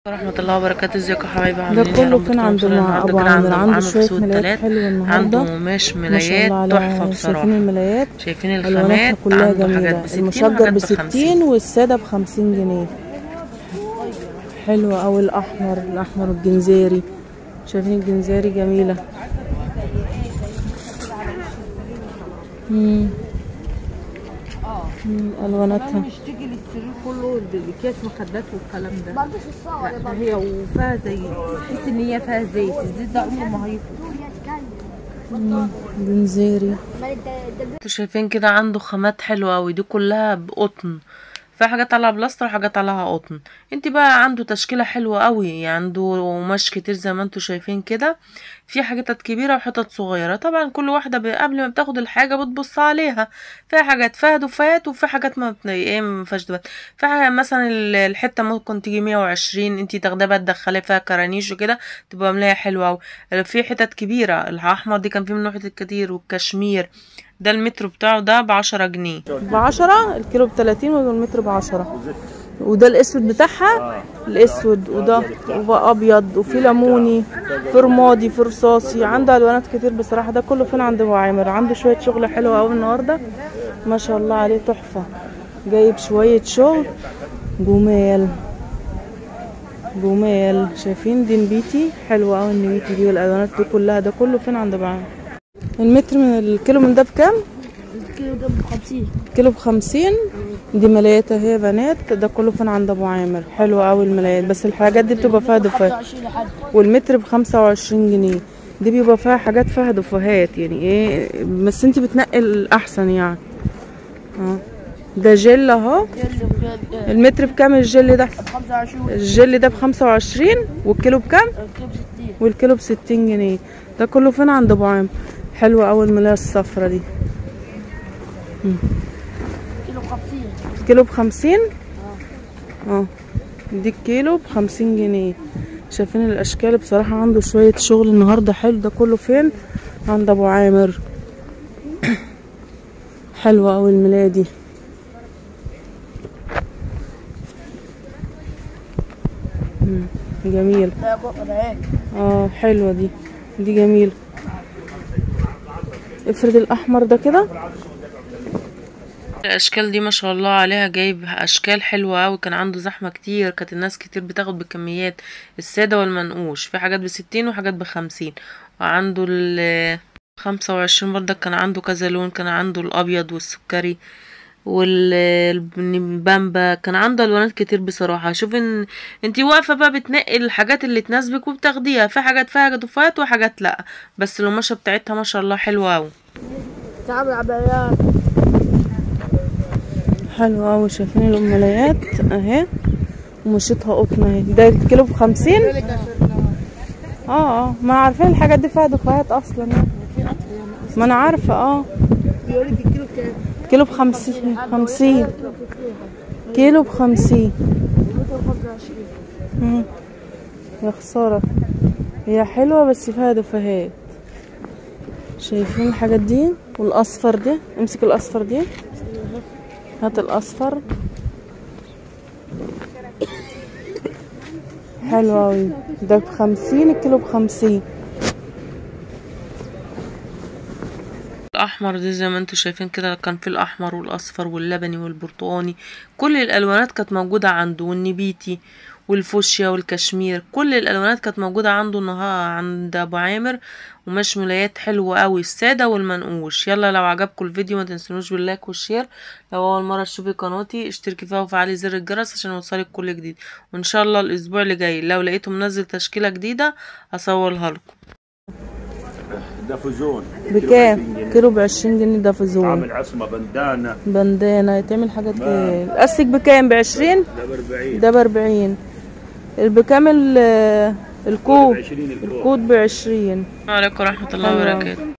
ورحمة الله وبركاته ازيكم يا حبايبي ده عاملين ايه يا كله رب فين تكونوا عند بخير مع النهارده ابو كده عامر عنده عنده عامل شويه سوق ملايات التلات حلوه عنده النهارده قماش ما شاء ملايات الله تحفة على بصراحة شايفين الملايات شايفين الواناتها الخامات كلها عنده حاجات جميله بستين المشجر وحاجات بستين بخمسين والساده بخمسين جنيه حلو اوي الاحمر الاحمر الجنزيري شايفين الجنزيري جميله مم. مم، الواناتها مش تيجي للسرير كله بكيس مخدات والكلام ده لا ده هي وفيها زيت تحس ان هي فيها زيت الزيت ده عمره ما هيفضل مم، جنزيري انتوا شايفين كده عنده خامات حلوة اوي دي كلها بقطن في حاجات عليها بلاستر وحاجات عليها قطن انت بقى عنده تشكيلة حلوة قوي عنده قماش كتير زي ما انتوا شايفين كده في حاجات كبيرة وحتت صغيرة طبعا كل واحدة ب- قبل ما بتاخد الحاجة بتبص عليها في حاجات فيها دفات وفي حاجات ما بت... ايه ما فيهاش دفات في حاجة مثلا ال- الحتة ممكن تيجي مية وعشرين انتي تاخديها بقى تدخلي فيها كرانيش وكده تبقى ملاية حلوة اوي في حتت كبيرة الأحمر دي كان فيه منه حتت كتير والكشمير ده المتر بتاعه ده بعشرة جنيه بعشرة الكيلو بتلاتين والمتر بعشرة وده الاسود بتاعها الاسود وده وبقى ابيض وفي ليموني في رمادي في رصاصي عنده الوانات كتير بصراحه ده كله فين عند ابو عامر عنده شويه شغل حلو قوي النهارده ما شاء الله عليه تحفه جايب شويه شغل جمال جمال شايفين دي نبيتي حلوه قوي النبيتي دي والالوانات دي كلها ده كله فين عند ابو عامر المتر من الكيلو من ده بكام الكيلو ده ب 50 كيلو بخمسين دي ملايات اهي بنات ده كله فين عند ابو عامر حلو قوي الملايات بس الحاجات دي بتبقى فيها دفات 25 لحد والمتر بخمسة وعشرين جنيه دي بيبقى فيها حاجات فيها دفوهات يعني ايه بس انت بتنقي الاحسن يعني اه ده جل اهو المتر بكام الجل ده 25 الجل ده بخمسة وعشرين والكيلو بكام الكيلو ب 60 والكيلو بستين جنيه ده كله فين عند ابو عامر حلوة قوي الملاية الصفرا دي كيلو ب 50 كيلو بخمسين اه دي الكيلو بخمسين جنيه شايفين الاشكال بصراحة عنده شوية شغل النهاردة حلو ده كله فين عند ابو عامر حلوة اوي الملاية دي مم، جميل ده ده هيك اه حلوة دي دي جميل افرد الاحمر ده كده الاشكال دي ما شاء الله عليها جايب اشكال حلوه قوي كان عنده زحمه كتير كانت الناس كتير بتاخد بكميات الساده والمنقوش في حاجات بستين وحاجات بخمسين وعنده ال خمسة وعشرين برضك كان عنده كذا لون كان عنده الابيض والسكري والبامبا كان عنده الوانات كتير بصراحه شوف ان انتي واقفه بقى بتنقي الحاجات اللي تناسبك وبتاخديها في حاجات فيها دفات وحاجات لا بس القماشه بتاعتها ما شاء الله حلوه قوي تعمل عبايات حلوة أوي شايفين الملايات اهي ومشيتها قطن اهي ده الكيلو بخمسين اه اه ما عارفين الحاجات دي فيها دفعات اصلا يعني ما انا عارفة اه بيقول لك الكيلو بكام؟ كيلو بخمسين خمسين كيلو بخمسين المتر ب 25 مم. يا خسارة هي حلوة بس فيها دفهات شايفين الحاجات دي والاصفر دي امسك الاصفر دي هات الاصفر حلو اوي ده بخمسين الكيلو بخمسين الاحمر دي زي ما انتوا شايفين كده كان في الاحمر والاصفر واللبني والبرتقاني كل الالوانات كانت موجوده عنده والنبيتي والفوشيا والكشمير كل الالوانات كانت موجوده عنده النهار عند ابو عامر ومش ملايات حلوه قوي الساده والمنقوش يلا لو عجبكم الفيديو ما تنسونوش باللايك والشير لو اول مره تشوفي قناتي اشتركي فيها وفعلي زر الجرس عشان يوصلك كل جديد وان شاء الله الاسبوع اللي جاي لو لقيته منزل تشكيله جديده اصورها لكم ده فوزون بكام كيلو بعشرين جنيه ده في زون عامل عصمة بندانة بندانة يتعمل حاجات ايه الاستك بكام بعشرين ده ب 40 ده بأربعين بكام ال- الكوب ب 20 الكوب الكود بعشرين السلام عليكم ورحمه الله أيوة. وبركاته